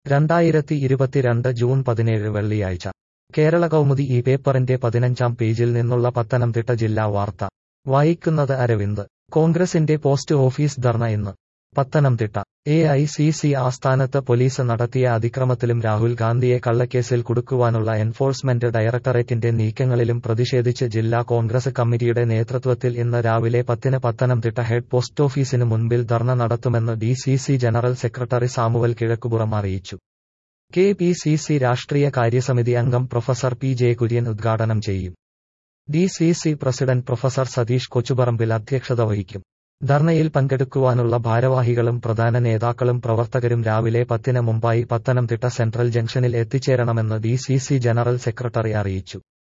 രണ്ടായിരത്തി ഇരുപത്തിരണ്ട് ജൂൺ പതിനേഴ് വെള്ളിയാഴ്ച കേരള കൗമുദി ഈ പേപ്പറിന്റെ പതിനഞ്ചാം പേജിൽ നിന്നുള്ള പത്തനംതിട്ട ജില്ലാ വാർത്ത വായിക്കുന്നത് അരവിന്ദ് കോൺഗ്രസിന്റെ പോസ്റ്റ് ഓഫീസ് ധർണ ഇന്ന് Pathanamthitta A I C C ആസ്ഥാനത്ത് പോലീസ് നടത്തിയ അതിക്രമത്തിലും രാഹുൽ ഗാന്ധിയെ കള്ളക്കേസിൽ കുടുക്കുവാനുള്ള എൻഫോഴ്സ്മെന്റ് ഡയറക്ടറേറ്റിന്റെ നീക്കങ്ങളിലും പ്രതിഷേധിച്ച് ജില്ലാ കോൺഗ്രസ് കമ്മിറ്റിയുടെ നേതൃത്വത്തിൽ ഇന്ന് രാവിലെ പത്തിന് പത്തനംതിട്ട ഹെഡ് പോസ്റ്റ് ഓഫീസിന് മുൻപിൽ ധർണ നടത്തുമെന്ന് D C C general secretary Samuel Kizhakkupuram അറിയിച്ചു കെ പി സി സി രാഷ്ട്രീയ കാര്യസമിതി അംഗം പ്രൊഫസർ പി ജെ കുര്യൻ ഉദ്ഘാടനം ചെയ്യും D C C president professor Satheesh Kochuparambil അധ്യക്ഷത വഹിക്കും ധർണയിൽ പങ്കെടുക്കുവാനുള്ള ഭാരവാഹികളും പ്രധാന നേതാക്കളും പ്രവർത്തകരും രാവിലെ പത്തിന് മുമ്പായി പത്തനംതിട്ട സെൻട്രൽ ജംഗ്ഷനിൽ എത്തിച്ചേരണമെന്ന് D C C general secretary അറിയിച്ചു